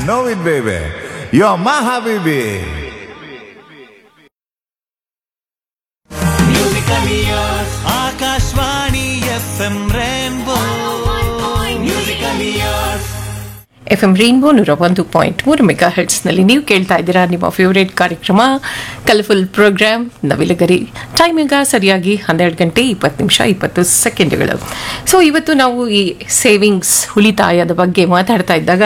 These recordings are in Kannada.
know it, baby. You're my habibi. Akashvani F M rainbow musical years F M rainbow ನೂರ ಒಂದು ಪಾಯಿಂಟ್ ಮೂರು ಮೆಗಾ ಹೆಡ್ಸ್ನಲ್ಲಿ ನೀವು ಕೇಳ್ತಾ ಇದ್ದೀರಾ ನಿಮ್ಮ ಫೇವ್ರೇಟ್ ಕಾರ್ಯಕ್ರಮ ಕಲರ್ಫುಲ್ ಪ್ರೋಗ್ರಾಮ್ ನವಿಲಗರಿ ಟೈಮ್ ಈಗ ಸರಿಯಾಗಿ ಹನ್ನೆರಡು ಗಂಟೆ ಇಪ್ಪತ್ತು ನಿಮಿಷ ಇಪ್ಪತ್ತು ಸೆಕೆಂಡ್ಗಳು ಸೊ ಇವತ್ತು ನಾವು ಈ ಸೇವಿಂಗ್ಸ್ ಉಳಿತಾಯದ ಬಗ್ಗೆ ಮಾತಾಡ್ತಾ ಇದ್ದಾಗ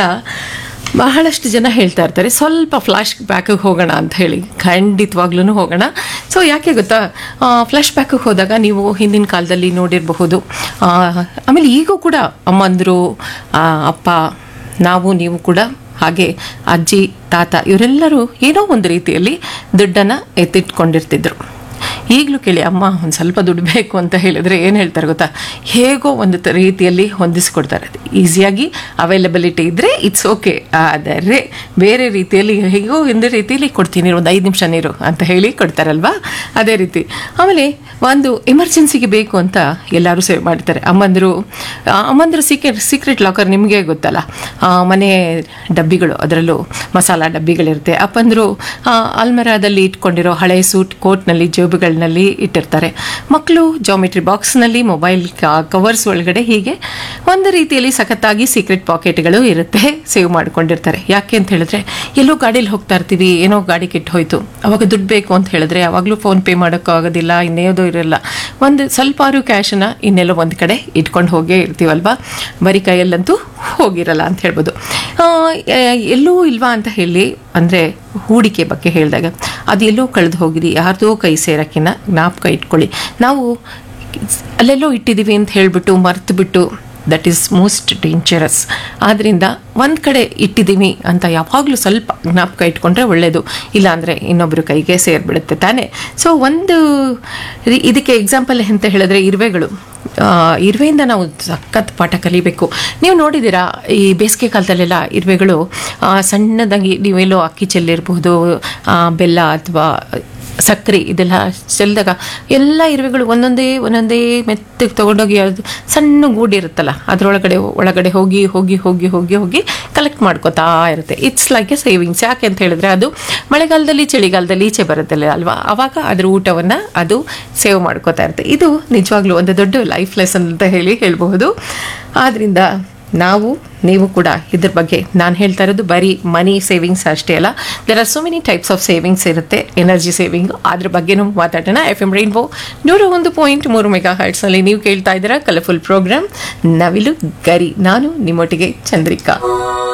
ಬಹಳಷ್ಟು ಜನ ಹೇಳ್ತಾ ಇರ್ತಾರೆ ಸ್ವಲ್ಪ ಫ್ಲಾಶ್ ಬ್ಯಾಕಿಗೆ ಹೋಗೋಣ ಅಂತ ಹೇಳಿ ಖಂಡಿತವಾಗ್ಲೂ ಹೋಗೋಣ ಸೊ ಯಾಕೆ ಗೊತ್ತಾ ಫ್ಲಾಶ್ ಬ್ಯಾಕಿಗೆ ಹೋದಾಗ ನೀವು ಹಿಂದಿನ ಕಾಲದಲ್ಲಿ ನೋಡಿರಬಹುದು ಆ, ಆಮೇಲೆ ಈಗೂ ಕೂಡ ಅಮ್ಮಂದರು ಅಪ್ಪ ನಾವು ನೀವು ಕೂಡ ಹಾಗೆ ಅಜ್ಜಿ ತಾತ ಇವರೆಲ್ಲರೂ ಏನೋ ಒಂದು ರೀತಿಯಲ್ಲಿ ದುಡ್ಡನ್ನು ಎತ್ತಿಟ್ಕೊಂಡಿರ್ತಿದ್ರು ಈಗಲೂ ಕೇಳಿ ಅಮ್ಮ ಒಂದು ಸ್ವಲ್ಪ ದುಡ್ಡು ಬೇಕು ಅಂತ ಹೇಳಿದ್ರೆ ಏನು ಹೇಳ್ತಾರೆ ಗೊತ್ತಾ ಹೇಗೋ ಒಂದು ತ- ರೀತಿಯಲ್ಲಿ ಹೊಂದಿಸ್ಕೊಡ್ತಾರೆ ಈಸಿಯಾಗಿ ಅವೈಲಬಿಲಿಟಿ ಇದ್ದರೆ ಇಟ್ಸ್ ಓಕೆ ಆದರೆ ಬೇರೆ ರೀತಿಯಲ್ಲಿ ಹೇಗೋ ಒಂದು ರೀತಿಯಲ್ಲಿ ಕೊಡ್ತೀನಿ ಒಂದು ಐದು ನಿಮಿಷ ನೀರು ಅಂತ ಹೇಳಿ ಕೊಡ್ತಾರಲ್ವಾ ಅದೇ ರೀತಿ ಆಮೇಲೆ ಒಂದು ಎಮರ್ಜೆನ್ಸಿಗೆ ಬೇಕು ಅಂತ ಎಲ್ಲರೂ ಸೇವ್ ಮಾಡ್ತಾರೆ ಅಮ್ಮಂದರು ಅಮ್ಮಂದರು ಸೀಕ್ರೆಟ್ ಸೀಕ್ರೆಟ್ ಲಾಕರ್ ನಿಮಗೆ ಗೊತ್ತಲ್ಲ ಆ, ಮನೆ ಡಬ್ಬಿಗಳು ಅದರಲ್ಲೂ ಮಸಾಲ ಡಬ್ಬಿಗಳಿರುತ್ತೆ ಅಪ್ಪಂದರು ಅಲ್ಮರಾದಲ್ಲಿ ಇಟ್ಕೊಂಡಿರೋ ಹಳೆ ಸೂಟ್ ಕೋಟ್ನಲ್ಲಿ ಜೇಬುಗಳಲ್ಲಿ ಇಟ್ಟಿರ್ತಾರೆ ಮಕ್ಕಳು ಜಾಮಿಟ್ರಿ ಬಾಕ್ಸ್ನಲ್ಲಿ ಮೊಬೈಲ್ ಕವರ್ಸ್ ಒಳಗಡೆ ಹೀಗೆ ಒಂದು ರೀತಿಯಲ್ಲಿ ಸಖತ್ತಾಗಿ ಸೀಕ್ರೆಟ್ ಪಾಕೆಟ್ಗಳು ಇರುತ್ತೆ ಸೇವ್ ಮಾಡ್ಕೊಂಡಿರ್ತಾರೆ ಯಾಕೆ ಅಂತ ಹೇಳಿದ್ರೆ ಎಲ್ಲೋ ಗಾಡೀಲಿ ಹೋಗ್ತಾ ಇರ್ತೀವಿ ಏನೋ ಗಾಡಿ ಕೆಟ್ಟು ಹೋಯ್ತು ಅವಾಗ ದುಡ್ಡು ಬೇಕು ಅಂತ ಹೇಳಿದ್ರೆ ಯಾವಾಗಲೂ ಫೋನ್ ಪೇ ಮಾಡೋಕ್ಕಾಗೋದಿಲ್ಲ ಇನ್ನೇದೋ ಇರಲ್ಲ ಒಂದು ಸ್ವಲ್ಪಾರು ಕ್ಯಾಶನ್ನ ಇನ್ನೆಲ್ಲೋ ಒಂದು ಕಡೆ ಇಟ್ಕೊಂಡು ಹೋಗೇ ಇರ್ತೀವಲ್ವಾ ಬರೀ ಕೈಯಲ್ಲಂತೂ ಹೋಗಿರಲ್ಲ ಅಂತ ಹೇಳ್ಬೋದು ಆ, ಎ- ಎಲ್ಲೂ ಇಲ್ವಾ ಅಂತ ಹೇಳಿ ಅಂದರೆ ಹೂಡಿಕೆ ಬಗ್ಗೆ ಹೇಳಿದಾಗ ಅದು ಎಲ್ಲೋ ಕಳೆದು ಹೋಗಿದೆ ಯಾರ್ದೋ ಕೈ ಸೇರಕ್ಕಿನ್ನ ಜ್ಞಾಪಕ ಇಟ್ಕೊಳ್ಳಿ ನಾವು ಅಲ್ಲೆಲ್ಲೋ ಇಟ್ಟಿದ್ದೀವಿ ಅಂತ ಹೇಳಿಬಿಟ್ಟು ಮರ್ತು ಬಿಟ್ಟು ದಟ್ ಈಸ್ ಮೋಸ್ಟ್ ಡೇಂಜರಸ್ ಆದ್ದರಿಂದ ಒಂದು ಕಡೆ ಇಟ್ಟಿದ್ದೀವಿ ಅಂತ ಯಾವಾಗಲೂ ಸ್ವಲ್ಪ ಜ್ಞಾಪಕ ಇಟ್ಕೊಂಡ್ರೆ ಒಳ್ಳೆಯದು ಇಲ್ಲಾಂದರೆ ಇನ್ನೊಬ್ಬರ ಕೈಗೆ ಸೇರಿಬಿಡುತ್ತೆ ತಾನೇ ಸೊ ಒಂದು ರಿ- ಇದಕ್ಕೆ ಎಕ್ಸಾಂಪಲ್ ಅಂತ ಹೇಳಿದ್ರೆ ಇರುವೆಗಳು ಆ, ಇರುವೆಯಿಂದ ನಾವು ಸಖತ್ ಪಾಠ ಕಲಿಬೇಕು ನೀವು ನೋಡಿದ್ದೀರಾ ಈ ಬೇಸಿಗೆ ಕಾಲದಲ್ಲೆಲ್ಲ ಇರುವೆಗಳು ಆ, ಸಣ್ಣದಾಗಿ ನೀವೆಲ್ಲೋ ಅಕ್ಕಿ ಚೆಲ್ಲಿರಬಹುದು ಆ, ಬೆಲ್ಲ ಅಥವಾ ಸಕ್ಕರೆ ಇದೆಲ್ಲ ಚೆಲ್ಲಿದಾಗ ಎಲ್ಲ ಇರುವೆಗಳು ಒಂದೊಂದೇ ಒಂದೊಂದೇ ಮೆತ್ತಗೆ ತೊಗೊಂಡೋಗಿ ಅದು ಸಣ್ಣ ಗೂಡು ಇರುತ್ತಲ್ಲ ಅದರೊಳಗಡೆ ಒಳಗಡೆ ಹೋಗಿ ಹೋಗಿ ಹೋಗಿ ಹೋಗಿ ಹೋಗಿ ಕಲೆಕ್ಟ್ ಮಾಡ್ಕೋತಾ ಇರುತ್ತೆ ಇಟ್ಸ್ ಲೈಕ್ ಎ ಸೇವಿಂಗ್ಸ್ ಯಾಕೆ ಅಂತ ಹೇಳಿದ್ರೆ ಅದು ಮಳೆಗಾಲದಲ್ಲಿ ಚಳಿಗಾಲದಲ್ಲಿ ಈಚೆ ಬರುತ್ತಲ್ಲ ಅಲ್ವಾ ಅವಾಗ ಅದ್ರ ಊಟವನ್ನು ಅದು ಸೇವ್ ಮಾಡ್ಕೋತಾ ಇರುತ್ತೆ ಇದು ನಿಜವಾಗ್ಲೂ ಒಂದು ದೊಡ್ಡ ಲೈಫ್ ಲೆಸನ್ ಅಂತ ಹೇಳಿ ಹೇಳ್ಬಹುದು ಆದ್ರಿಂದ ನಾವು ನೀವು ಕೂಡ ಇದ್ರ ಬಗ್ಗೆ ನಾನು ಹೇಳ್ತಾ ಇರೋದು ಬರೀ ಮನಿ ಸೇವಿಂಗ್ಸ್ ಅಷ್ಟೇ ಅಲ್ಲ there are so many types of savings ಇರುತ್ತೆ ಎನರ್ಜಿ ಸೇವಿಂಗ್ ಅದ್ರ ಬಗ್ಗೆನೂ ಮಾತಾಡೋಣ ಎಫ್ ಎಮ್ ರೈನ್ಬೋ ನೂರ ಒಂದು ಪಾಯಿಂಟ್ ಮೂರು ಮೆಗಾ ಹರ್ಟ್ಸ್ನಲ್ಲಿ ನೀವು ಕೇಳ್ತಾ ಇದ್ದೀರಾ ಕಲರ್ಫುಲ್ ಪ್ರೋಗ್ರಾಮ್ ನವಿಲು ಗರಿ ನಾನು ನಿಮ್ಮೊಟ್ಟಿಗೆ ಚಂದ್ರಿಕಾ